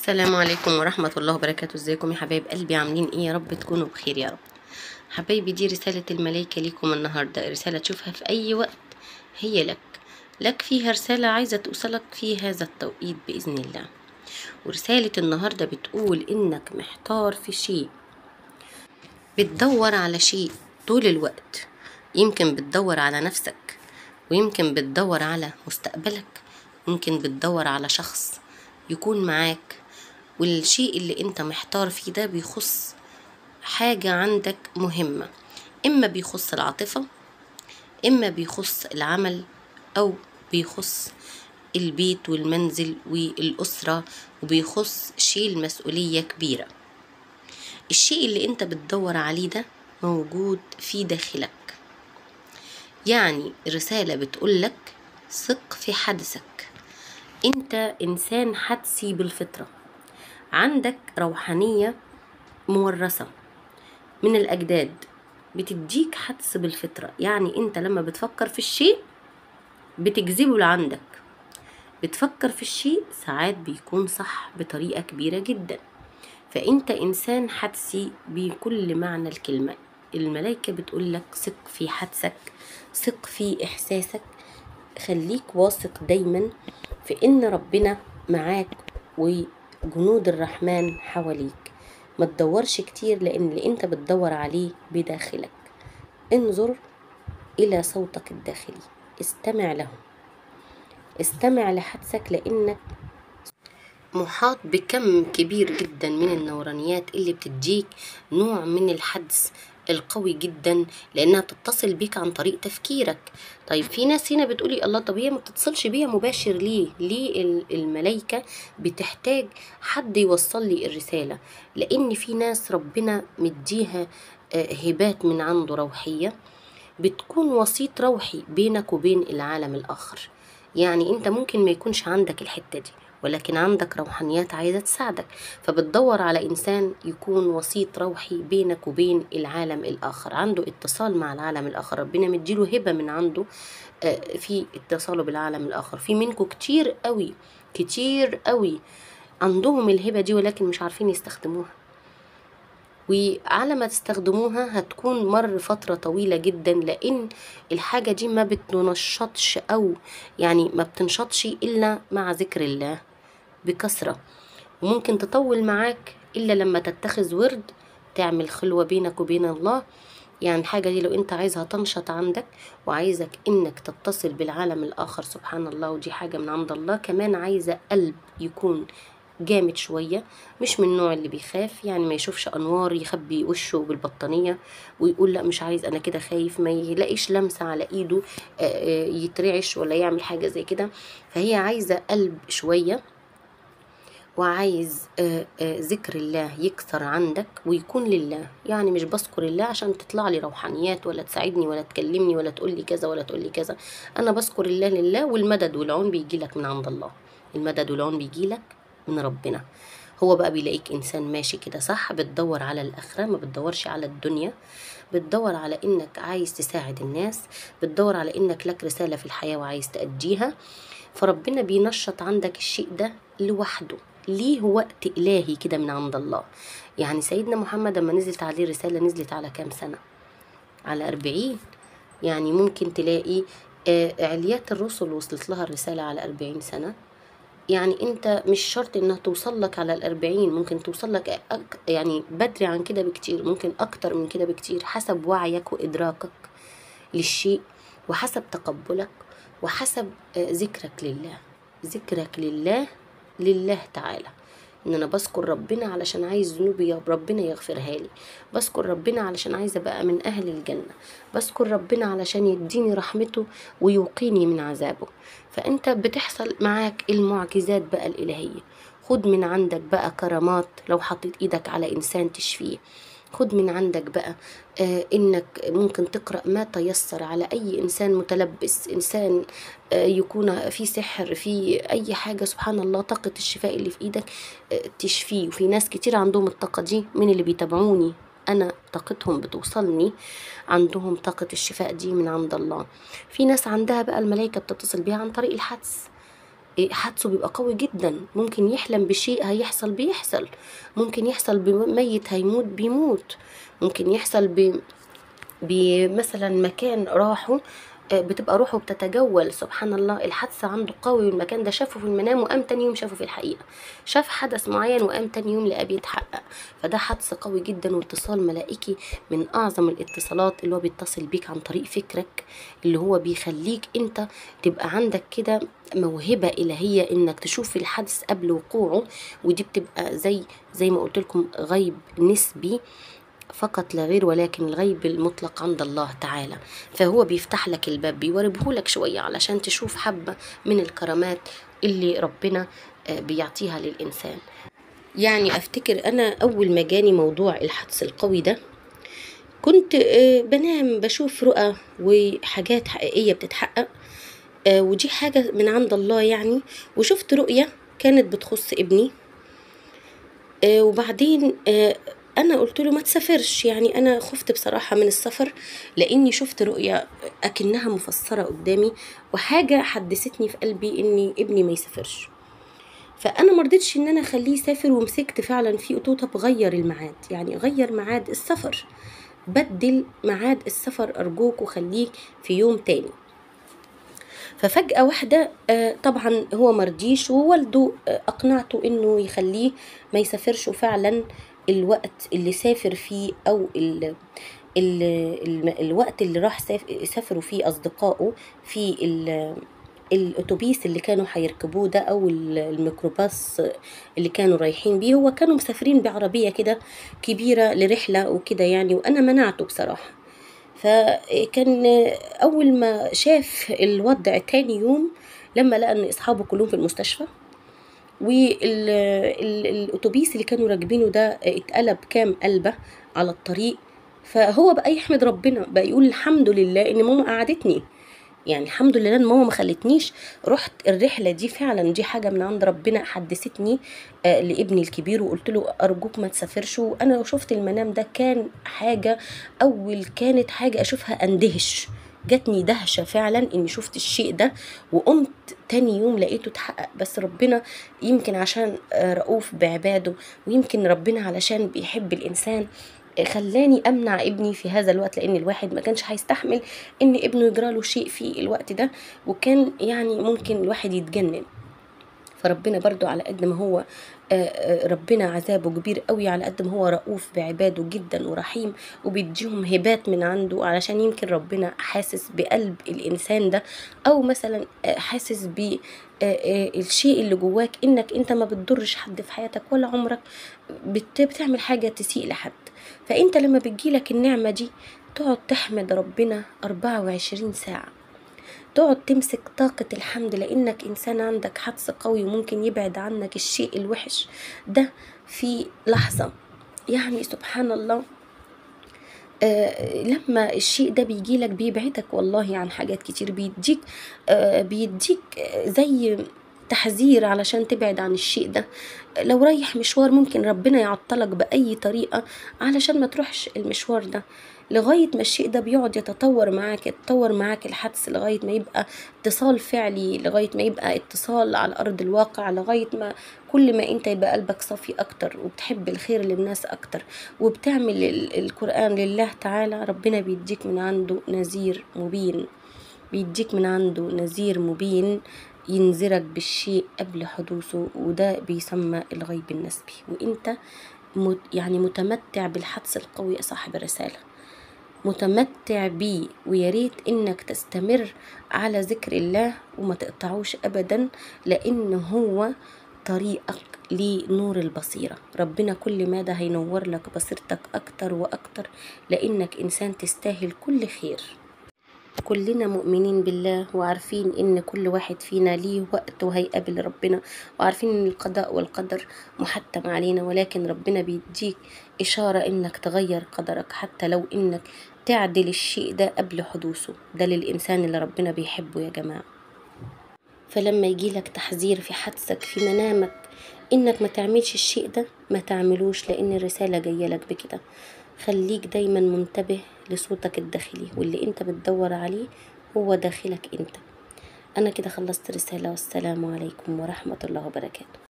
السلام عليكم ورحمة الله وبركاته ازيكم يا حبايب قلبي عاملين ايه يا رب تكونوا بخير يا رب حبايبي دي رسالة الملايكة ليكم النهاردة رسالة تشوفها في أي وقت هي لك لك فيها رسالة عايزة توصلك في هذا التوقيت بإذن الله ورسالة النهاردة بتقول إنك محتار في شيء بتدور على شيء طول الوقت يمكن بتدور على نفسك ويمكن بتدور على مستقبلك يمكن بتدور على شخص يكون معاك والشيء اللي انت محتار فيه ده بيخص حاجة عندك مهمة إما بيخص العاطفة إما بيخص العمل أو بيخص البيت والمنزل والأسرة وبيخص شيل مسؤولية كبيرة الشيء اللي انت بتدور عليه ده موجود في داخلك يعني رسالة بتقولك ثق في حدثك انت انسان حدسي بالفطرة عندك روحانية مورثة من الأجداد بتديك حدس بالفطرة يعني انت لما بتفكر في الشيء بتجذبه لعندك بتفكر في الشيء ساعات بيكون صح بطريقة كبيرة جدا فانت انسان حدسي بكل معنى الكلمة الملايكة بتقولك ثق في حدسك ثق في احساسك خليك واثق دايما في ان ربنا معاك وجنود الرحمن حواليك ما تدورش كتير لان اللي انت بتدور عليه بداخلك انظر الى صوتك الداخلي استمع له استمع لحدسك لانك محاط بكم كبير جدا من النورانيات اللي بتديك نوع من الحدس القوي جدا لانها بتتصل بيك عن طريق تفكيرك طيب في ناس هنا بتقولي الله طب هي ما بتتصلش بيا مباشر ليه ليه ال- الملايكة بتحتاج حد يوصل لي الرسالة لان في ناس ربنا مديها آه، هبات من عنده روحية بتكون وسيط روحي بينك وبين العالم الآخر يعني انت ممكن ما يكونش عندك الحتة دي ولكن عندك روحانيات عايزة تساعدك فبتدور على إنسان يكون وسيط روحي بينك وبين العالم الآخر عنده اتصال مع العالم الآخر ربنا مديله هبة من عنده آه، في اتصاله بالعالم الآخر في منكم كتير قوي كتير قوي عندهم الهبة دي ولكن مش عارفين يستخدموها وعلى ما تستخدموها هتكون مر فترة طويلة جدا لأن الحاجة دي ما بتنشطش أو يعني ما بتنشطش إلا مع ذكر الله بكثرة وممكن تطول معاك إلا لما تتخذ ورد تعمل خلوة بينك وبين الله يعني الحاجة دي لو انت عايزها تنشط عندك وعايزك انك تتصل بالعالم الآخر سبحان الله ودي حاجة من عند الله كمان عايزة قلب يكون جامد شوية مش من النوع اللي بيخاف يعني ما يشوفش أنوار يخبي وشه بالبطانية ويقول لا مش عايز أنا كده خايف ما يلاقيش لمسة على إيده آه، آه، يترعش ولا يعمل حاجة زي كده فهي عايزة قلب شوية وعايز آه، آه، ذكر الله يكثر عندك ويكون لله يعني مش بذكر الله عشان تطلع لي روحانيات ولا تساعدني ولا تكلمني ولا تقول لي كذا ولا تقول لي كذا انا بذكر الله لله والمدد والعون بيجي لك من عند الله المدد والعون بيجي لك من ربنا هو بقى بيلاقيك انسان ماشي كده صح بتدور على الاخره ما بتدورش على الدنيا بتدور على انك عايز تساعد الناس بتدور على انك لك رساله في الحياه وعايز تأديها فربنا بينشط عندك الشيء ده لوحده ليه وقت إلهي كده من عند الله يعني سيدنا محمد لما نزلت عليه رسالة نزلت على كام سنة على أربعين يعني ممكن تلاقي آه، عليات الرسل وصلت لها الرسالة على أربعين سنة يعني انت مش شرط انها توصل لك على الأربعين ممكن توصل لك أك يعني بدري عن كده بكتير ممكن أكتر من كده بكتير حسب وعيك وإدراكك للشيء وحسب تقبلك وحسب آه، ذكرك لله ذكرك لله لله تعالى ان انا بذكر ربنا علشان عايز ذنوبي يا ربنا يغفرها لي بذكر ربنا علشان عايزه ابقى من اهل الجنه بذكر ربنا علشان يديني رحمته ويوقيني من عذابه فانت بتحصل معاك المعجزات بقى الالهيه خد من عندك بقى كرامات لو حطيت ايدك على انسان تشفيه خد من عندك بقى آه انك ممكن تقرا ما تيسر على اي انسان متلبس انسان آه يكون في سحر في اي حاجه سبحان الله طاقه الشفاء اللي في ايدك آه تشفيه وفي ناس كتير عندهم الطاقه دي من اللي بيتابعوني انا طاقتهم بتوصلني عندهم طاقه الشفاء دي من عند الله في ناس عندها بقى الملائكه بتتصل بيها عن طريق الحدس إيه، حدسه بيبقى قوي جدا ممكن يحلم بشيء هيحصل بيحصل ممكن يحصل بميت هيموت بيموت ممكن يحصل ب بمثلا مكان راحوا آه، بتبقى روحه بتتجول سبحان الله الحدس عنده قوي والمكان ده شافه في المنام وقام تاني يوم شافه في الحقيقة شاف حدث معين وقام تاني يوم لقاه بيتحقق فده حدس قوي جدا واتصال ملائكي من أعظم الاتصالات اللي هو بيتصل بيك عن طريق فكرك اللي هو بيخليك انت تبقى عندك كده موهبة إلهية إنك تشوف الحدث قبل وقوعه ودي بتبقى زي زي ما قلت لكم غيب نسبي فقط لا غير ولكن الغيب المطلق عند الله تعالى فهو بيفتح لك الباب بيوربهولك شوية علشان تشوف حبة من الكرامات اللي ربنا آه، بيعطيها للإنسان يعني أفتكر أنا أول ما جاني موضوع الحدس القوي ده كنت آه، بنام بشوف رؤى وحاجات حقيقية بتتحقق آه، ودي حاجة من عند الله يعني وشفت رؤية كانت بتخص ابني آه، وبعدين آه، انا قلت له ما تسافرش يعني انا خفت بصراحه من السفر لاني شفت رؤيه اكنها مفسره قدامي وحاجه حدثتني في قلبي اني ابني ما يسافرش فانا ما رضيتش ان انا اخليه يسافر ومسكت فعلا في قلت له طب غير الميعاد يعني غير ميعاد السفر بدل ميعاد السفر ارجوك وخليك في يوم تاني ففجأة واحدة آه، طبعا هو مرضيش ووالده آه، أقنعته إنه يخليه ما يسافرش وفعلا الوقت اللي سافر فيه أو ال ال ال الوقت اللي راح ساف- سافروا فيه أصدقائه في ال الأتوبيس اللي كانوا هيركبوه ده أو ال- الميكروباص اللي كانوا رايحين بيه هو كانوا مسافرين بعربية كده كبيرة لرحلة وكده يعني وأنا منعته بصراحة فكان أول ما شاف الوضع تاني يوم لما لقى إن أصحابه كلهم في المستشفى والأتوبيس اللي كانوا راكبينه ده اتقلب كام قلبة على الطريق فهو بقى يحمد ربنا بقى يقول الحمد لله إن ماما قعدتني يعني الحمد لله ان ماما ما خلتنيش رحت الرحله دي فعلا دي حاجه من عند ربنا حدثتني آه لابني الكبير وقلت له ارجوك ما تسافرش وانا لو شفت المنام ده كان حاجه اول كانت حاجه اشوفها اندهش جاتني دهشه فعلا اني شفت الشيء ده وقمت تاني يوم لقيته اتحقق بس ربنا يمكن عشان آه، رؤوف بعباده ويمكن ربنا علشان بيحب الانسان خلاني امنع ابني في هذا الوقت لان الواحد ما كانش هيستحمل ان ابنه يجراله شيء في الوقت ده وكان يعني ممكن الواحد يتجنن فربنا برضو على قد ما هو آه، آه، ربنا عذابه كبير قوي على قد ما هو رؤوف بعباده جدا ورحيم وبيديهم هبات من عنده علشان يمكن ربنا حاسس بقلب الانسان ده او مثلا آه، حاسس ب آه، آه، الشيء اللي جواك انك انت ما بتضرش حد في حياتك ولا عمرك بت- بتعمل حاجة تسيء لحد فانت لما بتجيلك النعمة دي تقعد تحمد ربنا 24 ساعة تقعد تمسك طاقة الحمد لأنك إنسان عندك حدس قوي وممكن يبعد عنك الشيء الوحش ده في لحظة يعني سبحان الله آه لما الشيء ده بيجيلك بيبعدك والله عن حاجات كتير بيديك آه بيديك آه، زي تحذير علشان تبعد عن الشيء ده لو رايح مشوار ممكن ربنا يعطلك بأي طريقة علشان ما تروحش المشوار ده لغاية ما الشيء ده بيقعد يتطور معاك يتطور معاك الحدث لغاية ما يبقى اتصال فعلي لغاية ما يبقى اتصال على أرض الواقع لغاية ما كل ما انت يبقى قلبك صافي أكتر وبتحب الخير للناس أكتر وبتعمل ال- القرآن لله تعالى ربنا بيديك من عنده نذير مبين بيديك من عنده نذير مبين ينذرك بالشيء قبل حدوثه وده بيسمى الغيب النسبي وانت مت يعني متمتع بالحدس القوي يا صاحب الرسالة متمتع بيه ويا ريت انك تستمر على ذكر الله وما تقطعوش ابدا لان هو طريقك لنور البصيرة ربنا كل مدى هينور لك بصيرتك اكتر واكتر لانك انسان تستاهل كل خير كلنا مؤمنين بالله وعارفين ان كل واحد فينا ليه وقت وهيقابل ربنا وعارفين ان القضاء والقدر محتم علينا ولكن ربنا بيديك اشارة انك تغير قدرك حتى لو انك تعدل الشيء ده قبل حدوثه ده للانسان اللي ربنا بيحبه يا جماعة فلما يجيلك تحذير في حدسك في منامك انك ما تعملش الشيء ده ما تعملوش لان الرسالة جاية لك بكده خليك دايما منتبه لصوتك الداخلي واللي انت بتدور عليه هو داخلك انت أنا كده خلصت رسالة والسلام عليكم ورحمة الله وبركاته